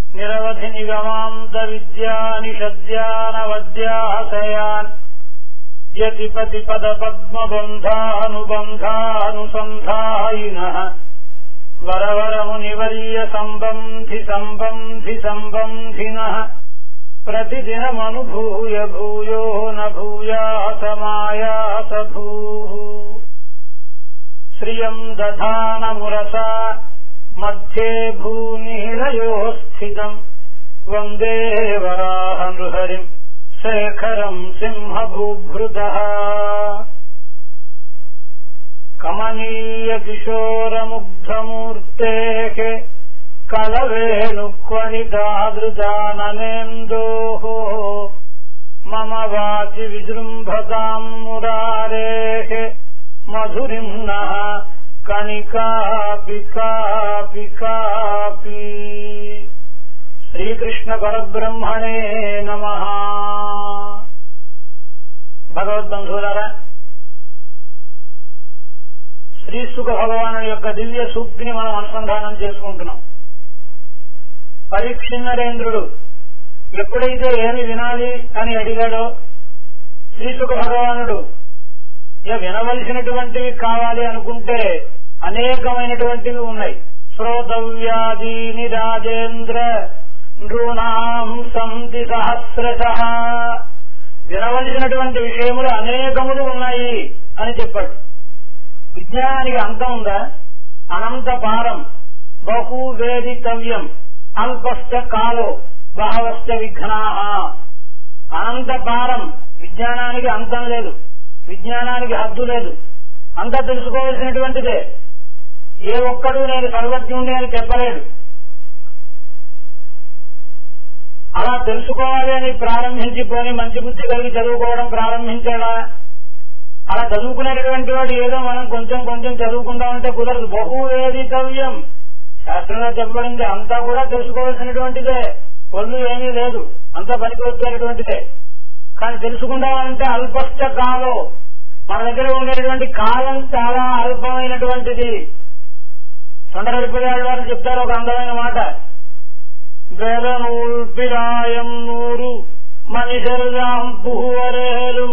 నిరవధి నిగమాంత విద్యానిషద్యానవద్యాశయాన్ యతిపతి పద పద్మబంధానుబంధానుసంధాయిన వరవరమునివర్య సంబంధి సంబంధి సంబంధిన ప్రతిదినమనుభూయ భూయో న భూయాసమాయాస భూ శ్రియం దధానమురసా మధ్యే భూనిలయో స్థితం వందే వరాహ నృహరిం శేఖరం సింహభూభృత కమనీయ కిశోరముగ్ధమూర్తే కలవేణుక్వణితాదృజాననేందో మమ వాచి విజృంభతాం మురారే మధురిం నః కణికాపి కాపి కాపి శ్రీకృష్ణ పరబ్రహ్మణే నమ భగవద్బంధువులారా శ్రీ సుఖ భగవాను యొక్క దివ్య సూక్తిని మనం అనుసంధానం చేసుకుంటున్నాం పరీక్షిన్నరేంద్రుడు ఎప్పుడైతే ఏమి వినాలి అని అడిగాడో శ్రీ సుఖ భగవానుడు ఇక వినవలసినటువంటివి కావాలి అనుకుంటే అనేకమైనటువంటివి ఉన్నాయి శ్రోతవ్యాదీని రాజేంద్ర నృణాం సంతి సహస్రశ వినవలసినటువంటి విషయములు అనేకములు ఉన్నాయి అని చెప్పాడు విజ్ఞానానికి అంతం ఉందా అనంత పారం బహు వేదితవ్యం అల్పస్థ కాలో బహవస్థ విఘ్నా అనంత పారం విజ్ఞానానికి అంతం లేదు విజ్ఞానానికి హద్దు లేదు అంతా తెలుసుకోవాల్సినటువంటిదే ఏ ఒక్కడు నేను సర్వజ్ఞుణ్ణి అని చెప్పలేడు అలా తెలుసుకోవాలి అని ప్రారంభించిపోయి మంచి బుద్ధి కలిగి చదువుకోవడం ప్రారంభించాడా అలా చదువుకునేటటువంటి వాడు ఏదో మనం కొంచెం కొంచెం చదువుకుందామంటే కుదరదు బహు వేదితవ్యం శాస్త్రంలో చెప్పబడింది అంతా కూడా తెలుసుకోవాల్సినటువంటిదే పొల్లు ఏమీ లేదు అంతా పనికి వచ్చేటటువంటిదే కానీ తెలుసుకుందామంటే అల్పస్థ కాలం మన దగ్గర ఉండేటువంటి కాలం చాలా అల్పమైనటువంటిది సొండరడిపల్లి వారు చెప్తారు ఒక అందమైన మాట వేదనూల్పిరాయం నూరు మనిషరుదాం పుహువరేహలు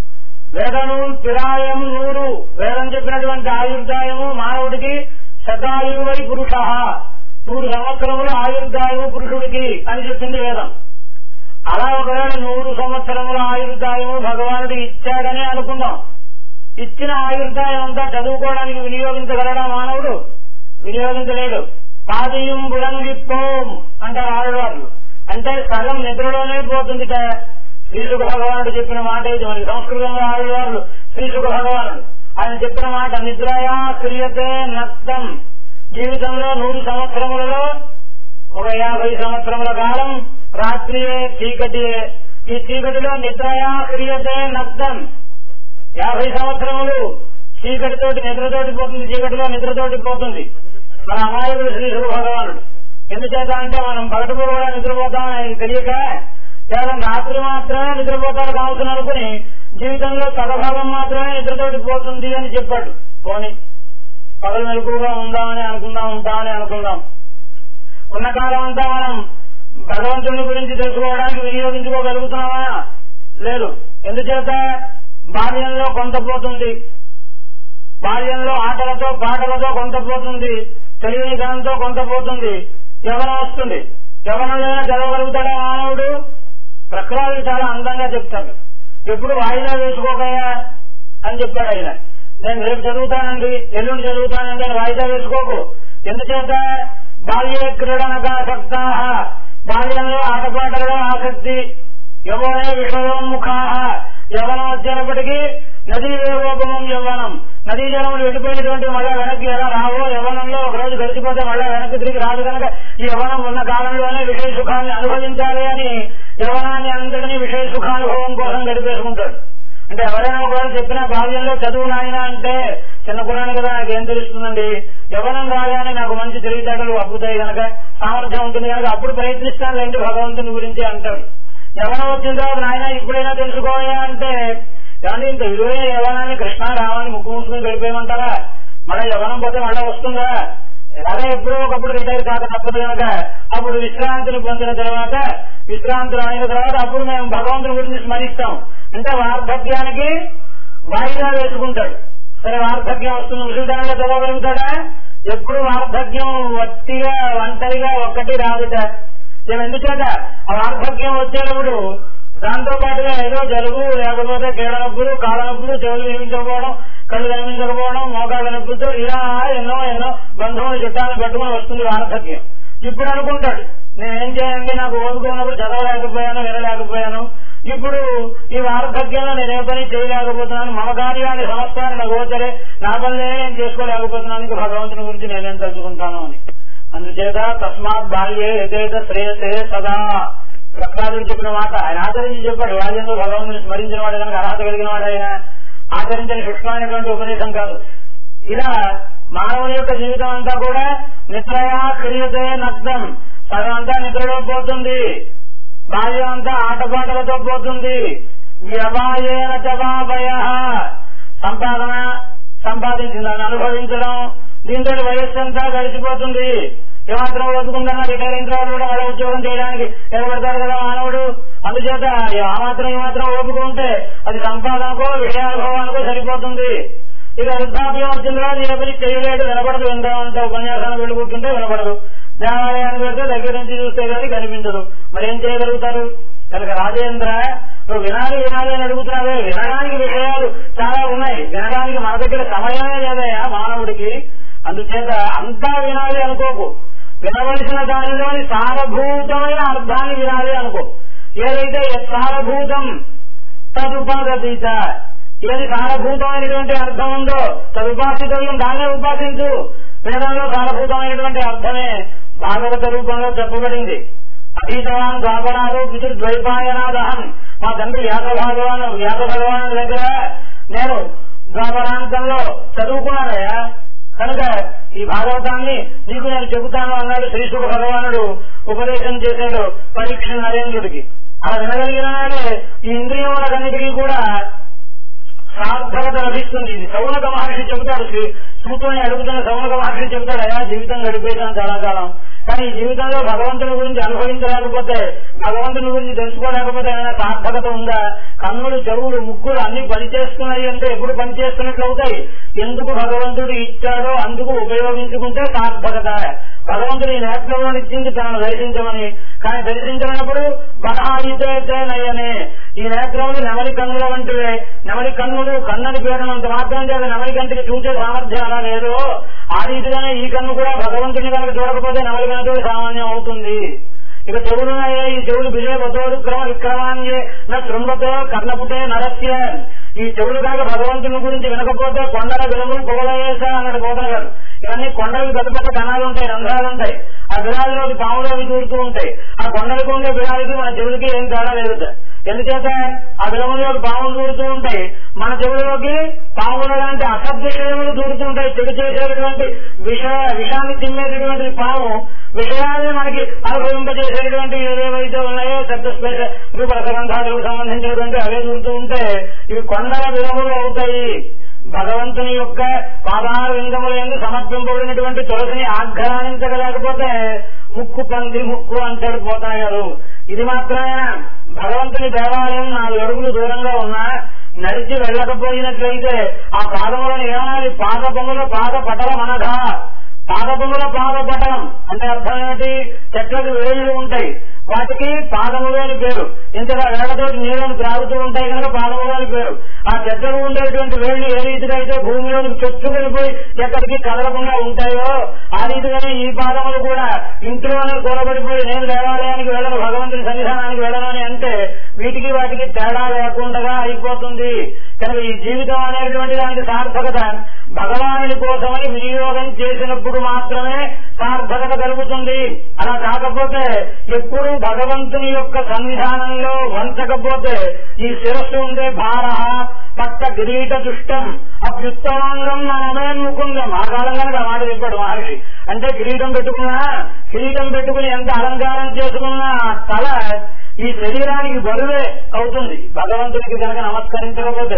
వేదనూల్ పిరాయం నూరు వేదం చెప్పినటువంటి ఆయుర్దాయము మానవుడికి శతాయువై పురుష నూరు సంవత్సరములు ఆయుర్దాయము పురుషుడికి అని చెప్పింది వేదం అలా ఒకవేళ నూరు సంవత్సరముల ఆయుర్దాయము భగవానుడు ఇచ్చాడని అనుకుందాం ఇచ్చిన ఆయుర్దాయం అంతా చదువుకోవడానికి వినియోగించగలడా మానవుడు వినియోగించలేడు పాదీయం బులంగిపోం అంటారు ఆడవాళ్ళు అంటే సగం నిద్రలోనే పోతుంది శ్రీసుఖ భగవానుడు చెప్పిన మాట ఇది మరి సంస్కృతంలో ఆడవాళ్ళు శ్రీసుఖ భగవానుడు ఆయన చెప్పిన మాట నిద్రయా క్రియతే నక్తం జీవితంలో నూరు సంవత్సరములలో ఒక యాభై సంవత్సరముల కాలం రాత్రియే చీకటియే ఈ చీకటిలో నిద్రయా క్రియతే నక్తం యాభై సంవత్సరములు చీకటితోటి నిద్రతోటి పోతుంది చీకటిలో నిద్రతోటి పోతుంది మన అమాయకుడు శ్రీ భగవానుడు ఎందుచేత అంటే మనం పగటిపూట కూడా నిద్రపోతామని ఆయనకు తెలియక కేవలం రాత్రి మాత్రమే నిద్రపోతాడు కావచ్చు అనుకుని జీవితంలో సగభాగం మాత్రమే నిద్రతోటి పోతుంది అని చెప్పాడు పోని పగలు మెలకుగా ఉందామని అనుకుందాం ఉంటామని అనుకుందాం ఉన్న కాలం అంతా మనం భగవంతుని గురించి తెలుసుకోవడానికి వినియోగించుకోగలుగుతున్నామా లేదు ఎందుచేత బాల్యంలో కొంత పోతుంది బాల్యంలో ఆటలతో పాటలతో కొంత పోతుంది తెలియని ధనంతో కొంత పోతుంది యవనం వస్తుంది యవనంలోనే చదవగలుగుతాడా మానవుడు ప్రక్రాలు చాలా అందంగా చెప్తాడు ఎప్పుడు వాయిదా వేసుకోకయా అని చెప్పాడు ఆయన నేను రేపు చదువుతానండి ఎల్లుండి చదువుతానండి అని వాయిదా వేసుకోకు ఎందుచేత బాల్య క్రీడనకాసక్త బాల్యంలో ఆటపాటలలో ఆసక్తి యవనే విషయోన్ముఖా యవనం వచ్చేటప్పటికీ నదీ వేగోపమం యవ్వనం నదీ జలములు వెళ్ళిపోయినటువంటి మళ్ళా వెనక్కి ఎలా రావో యవనంలో ఒక రోజు గడిచిపోతే మళ్ళా వెనక్కి తిరిగి రాదు కనుక ఈ యవనం ఉన్న కాలంలోనే విషయ సుఖాన్ని అనుభవించాలి అని యవనాన్ని అంతటినీ విషయ సుఖానుభవం కోసం గడిపేసుకుంటాడు అంటే ఎవరైనా ఒకవేళ చెప్పిన బాల్యంలో చదువు నాయన అంటే చిన్న కురాని కదా నాకేం తెలుస్తుందండి యవనం రాగానే నాకు మంచి తెలివితేటలు అబ్బుతాయి కనుక సామర్థ్యం ఉంటుంది కనుక అప్పుడు ప్రయత్నిస్తాను లేండి భగవంతుని గురించి అంటాడు యవనం వచ్చిన తర్వాత నాయన ఇప్పుడైనా తెలుసుకోయా అంటే కానీ ఇంత విలువైన యవనాన్ని కృష్ణ రామాన్ని ముక్కు మూసుకుని గడిపేయమంటారా మళ్ళీ యవనం పోతే మళ్ళీ వస్తుందా అలా ఎప్పుడో ఒకప్పుడు రిటైర్ కాక తప్పదు కనుక అప్పుడు విశ్రాంతిని పొందిన తర్వాత విశ్రాంతులు అయిన తర్వాత అప్పుడు మేము భగవంతుని గురించి స్మరిస్తాం అంటే వార్ధక్యానికి వాయిదా వేసుకుంటాడు సరే వార్ధక్యం వస్తుంది ముసలితనంలో చదవగలుగుతాడా ఎప్పుడు వార్ధక్యం వట్టిగా ఒంటరిగా ఒక్కటి రాదుట నేను ఎందుచేత ఆ వార్ధక్యం వచ్చేటప్పుడు దాంతో పాటుగా ఏదో జలుబు లేకపోతే కీళ్ళ నొప్పులు కాళ్ళ నొప్పులు చెవులు వినిపించకపోవడం కళ్ళు కనిపించకపోవడం మోకాళ్ళ నొప్పులతో ఇలా ఎన్నో ఎన్నో బంధువులు చుట్టాలు పెట్టుకుని వస్తుంది వార్ధక్యం ఇప్పుడు అనుకుంటాడు నేనేం చేయండి నాకు ఓదుకున్నప్పుడు చదవలేకపోయాను వినలేకపోయాను ఇప్పుడు ఈ వార్ధక్యంలో నేను ఏ పని చేయలేకపోతున్నాను మమ కార్యాన్ని సమస్తాన్ని నా గోచరే నా పనులే నేను చేసుకోలేకపోతున్నాను ఇంకా భగవంతుని గురించి నేనేం తలుచుకుంటాను అని అందుచేత తస్మాత్ బాల్యే యథేత శ్రేయసే సదా ప్రసాదుడు చెప్పిన మాట ఆయన ఆచరించి చెప్పాడు రాజేంద్ర భగవంతుని స్మరించిన వాడు కనుక అర్హత కలిగిన వాడు ఆయన ఆచరించని సూక్ష్మమైనటువంటి ఉపదేశం కాదు ఇలా మానవుని యొక్క జీవితం అంతా కూడా నిద్రయా క్రియతే నగ్నం సగం అంతా నిద్రలో పోతుంది బాల్యం అంతా ఆటపాటలతో పోతుంది వ్యవాయేన చవాభయ సంపాదన సంపాదించిందని అనుభవించడం దీంతో వయస్సు అంతా గడిచిపోతుంది ఏమాత్రం ఓదుకుంటున్నా రిటైర్ అయిన తర్వాత కూడా వాళ్ళ ఉద్యోగం చేయడానికి నిలబడతాడు కదా మానవుడు అందుచేత ఆ మాత్రం ఈ మాత్రం ఓపుకుంటే అది సంపాదనకో విషయానుభవానికో సరిపోతుంది ఇక వృద్ధాప్యం వచ్చిన తర్వాత ఏ పని చేయలేడు వినపడదు వింటా ఉంటావు ఉపన్యాసాలు వెళ్ళి కూర్చుంటే వినపడదు దేవాలయానికి వెళ్తే దగ్గర నుంచి చూస్తే కానీ కనిపించదు మరి ఏం చేయగలుగుతారు కనుక రాజేంద్ర నువ్వు వినాలి వినాలి అని అడుగుతున్నావే వినడానికి విషయాలు చాలా ఉన్నాయి వినడానికి మన దగ్గర సమయమే లేదయా మానవుడికి అందుచేత అంతా వినాలి అనుకోకు వినవలసిన దానిలోని సారభూతమైన అర్థాన్ని వినాలి అనుకో ఏదైతే సారభూతం తదుపాదతీత ఏది సారభూతమైనటువంటి అర్థం ఉందో తదుపాసితం దాన్నే ఉపాసించు వేదంలో సారభూతమైనటువంటి అర్థమే భాగవత రూపంలో చెప్పబడింది అతీతవాన్ ద్వాపరాలు పితృద్వైపాయనాదహం మా తండ్రి వ్యాస భగవాను వ్యాస భగవాను దగ్గర నేను ద్వాపరాంతంలో చదువుకున్నానయ్యా కనుక ఈ భాగవతాన్ని నీకు నేను చెబుతాను అన్నాడు శ్రీశుక భగవానుడు ఉపదేశం చేశాడు పరీక్ష నరేంద్రుడికి అలా వినగలిగిన నాడే ఈ ఇంద్రియములకన్నిటికీ కూడా సార్థకత లభిస్తుంది ఇది సౌనక మహర్షి చెబుతాడు శ్రీ సూతుని అడుగుతున్న సౌనక మహర్షి చెబుతాడు అయా జీవితం గడిపేశాను చాలా కాలం కానీ ఈ జీవితంలో భగవంతుని గురించి అనుభవించలేకపోతే భగవంతుని గురించి తెలుసుకోలేకపోతే ఏమైనా సార్థకత ఉందా కన్నులు చెవులు ముక్కులు అన్ని పనిచేస్తున్నాయి అంటే ఎప్పుడు పనిచేస్తున్నట్లు అవుతాయి ఎందుకు భగవంతుడు ఇచ్చాడో అందుకు ఉపయోగించుకుంటే సార్థకత భగవంతుడు ఈ నేత్రంలో ఇచ్చింది తనను దర్శించమని కానీ దర్శించినప్పుడు బలాయితే నయ్యనే ఈ నేత్రములు నెమలి కన్నుల వంటివే నెమలి కన్నులు కన్నడి పేరునంత మాత్రం చేత నెమలి కంటికి చూసే సామర్థ్యం అలా లేదు ఆ రీతిగానే ఈ కన్ను కూడా భగవంతుని కనుక చూడకపోతే నెమలి కనుక సామాన్యం అవుతుంది ఇక చెవులున్నాయే ఈ చెవులు విజయపతోడు క్రమ విక్రమాన్యే నా శృంగతో కర్ణపుటే నరస్య ఈ చెవులు కాక భగవంతుని గురించి వినకపోతే కొండల విలువలు పొగలయేసా అన్నాడు బోధన గారు ఇవన్నీ కొండలు పెద్ద పెద్ద కణాలు ఉంటాయి రంధ్రాలు ఉంటాయి ఆ విరాళలోకి పాములోకి దూరుతూ ఉంటాయి ఆ కొండలకు ఉండే విరాళికి మన చెవులకి ఏం తేడా లేదు ఎందుచేత ఆ విలములోకి పాములు దూరుతూ ఉంటాయి మన చెవులలోకి పాముల లాంటి అసభ్యములు దూరుతూ ఉంటాయి చెడు చేసేటటువంటి విష విషాన్ని తిమ్మేటటువంటి పాము విషయాన్ని మనకి అనుభవింపజేసేటువంటి ఏదేవైతే ఉన్నాయో శబ్ద స్పేష రూప రసగంధాలకు సంబంధించినటువంటి అవే దూరుతూ ఉంటే ఇవి కొండల విలములు అవుతాయి భగవంతుని యొక్క పాదాల వింగముల ఎందు సమర్పింపబడినటువంటి తులసిని ఆఘ్రానించగలేకపోతే ముక్కు పంది ముక్కు అంటాడు పోతాయి గారు ఇది మాత్రమే భగవంతుని దేవాలయం నాలుగు అడుగులు దూరంగా ఉన్నా నడిచి వెళ్ళకపోయినట్లయితే ఆ పాదములను ఏమనాలి పాద బొమ్మల పాద పటలం అనగా పాదముల పాద పటలం అంటే అర్థం ఏమిటి చెట్లకు వేళ్ళు ఉంటాయి వాటికి పాదములు అని పేరు ఇంతగా వేళతోటి నీళ్ళను త్రాగుతూ ఉంటాయి కనుక పాదములు అని పేరు ఆ చెట్లకు ఉండేటువంటి వేళ్ళు ఏ రీతిగా అయితే భూమిలోకి చొచ్చుకెళ్ళిపోయి ఎక్కడికి కదలకుండా ఉంటాయో ఆ రీతిగానే ఈ పాదములు కూడా ఇంట్లోనే కూరబడిపోయి నేను దేవాలయానికి వెళ్ళను భగవంతుని సన్నిధానానికి వెళ్ళను అని అంటే వీటికి వాటికి తేడా లేకుండా అయిపోతుంది కనుక ఈ జీవితం అనేటువంటి దానికి సార్థకత భగవానుని కోసమని వినియోగం చేసినప్పుడు మాత్రమే సార్థకత కలుగుతుంది అలా కాకపోతే ఎప్పుడు భగవంతుని యొక్క సన్నిధానంలో వంచకపోతే ఈ శిరస్సు ఉండే భార పట్ట కిరీట దుష్టం అభ్యుత్తమాంగం నమే ముకుందం ఆ కాలం కనుక ఆ మాట చెప్పాడు మహర్షి అంటే కిరీటం పెట్టుకున్నా కిరీటం పెట్టుకుని ఎంత అలంకారం చేసుకున్నా తల ఈ శరీరానికి బరువే అవుతుంది భగవంతుడికి కనుక నమస్కరించకపోతే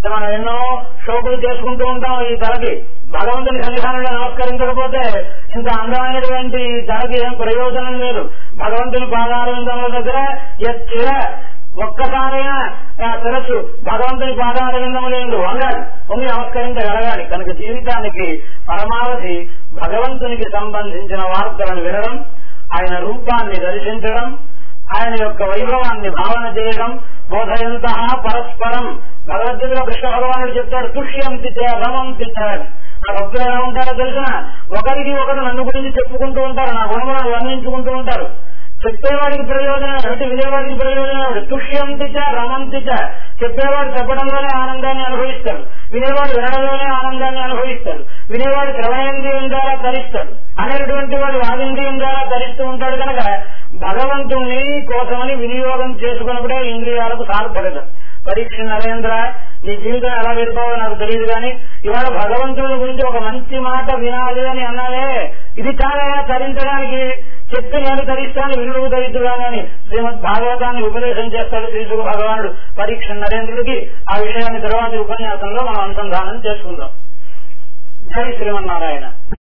మనం ఎన్నో షోకులు చేసుకుంటూ ఉంటాం ఈ తలకి భగవంతుని సన్నిధానంలో నమస్కరించకపోతే ఇంత అందమైనటువంటి ఈ తలకి ఏం ప్రయోజనం లేదు భగవంతుని పాదారవిందముల దగ్గర ఎచ్చిర ఒక్కసారైనా ఆ శిరస్సు భగవంతుని పాదారవిందములందు వంగాలి వంగి నమస్కరించగలగాలి కనుక జీవితానికి పరమావధి భగవంతునికి సంబంధించిన వార్తలను వినడం ఆయన రూపాన్ని దర్శించడం ఆయన యొక్క వైభవాన్ని భావన చేయడం బోధయంత పరస్పరం భగవద్గీతలో కృష్ణ భగవానుడు చెప్తాడు తుష్యంతి చే రమంతి చే నా భక్తులు ఎలా ఉంటారో తెలిసిన ఒకరికి ఒకరు నన్ను గురించి చెప్పుకుంటూ ఉంటారు నా గుణములను వర్ణించుకుంటూ ఉంటారు చెప్పేవాడికి ప్రయోజనం ఏమిటి వినేవాడికి ప్రయోజనం ఏమిటి తుష్యంతి చ రమంతి చ చెప్పేవాడు చెప్పడంలోనే ఆనందాన్ని అనుభవిస్తాడు వినేవాడు వినడంలోనే ఆనందాన్ని అనుభవిస్తాడు వినేవాడు శ్రవణేంద్రియం ద్వారా తరిస్తాడు అనేటువంటి వాడు వాదింద్రియం ద్వారా తరిస్తూ ఉంటాడు కనుక భగవంతుణ్ణి కోసమని వినియోగం చేసుకున్నప్పుడే ఇంద్రియాలకు సార్థకత పరీక్ష నరేంద్ర నీ జీవితం ఎలా వెళ్ళిపోవో నాకు తెలియదు కానీ ఇవాళ భగవంతుడి గురించి ఒక మంచి మాట వినాలి అని అన్నాలే ఇది చాలా తరించడానికి చెప్పి నేను తరిస్తాను వినుడు తరిద్దుగాని అని శ్రీమద్ భాగవతాన్ని ఉపదేశం చేస్తాడు శ్రీసుఖ భగవానుడు పరీక్ష నరేంద్రుడికి ఆ విషయాన్ని తర్వాత ఉపన్యాసంలో మనం అనుసంధానం చేసుకుందాం జై శ్రీమన్నారాయణ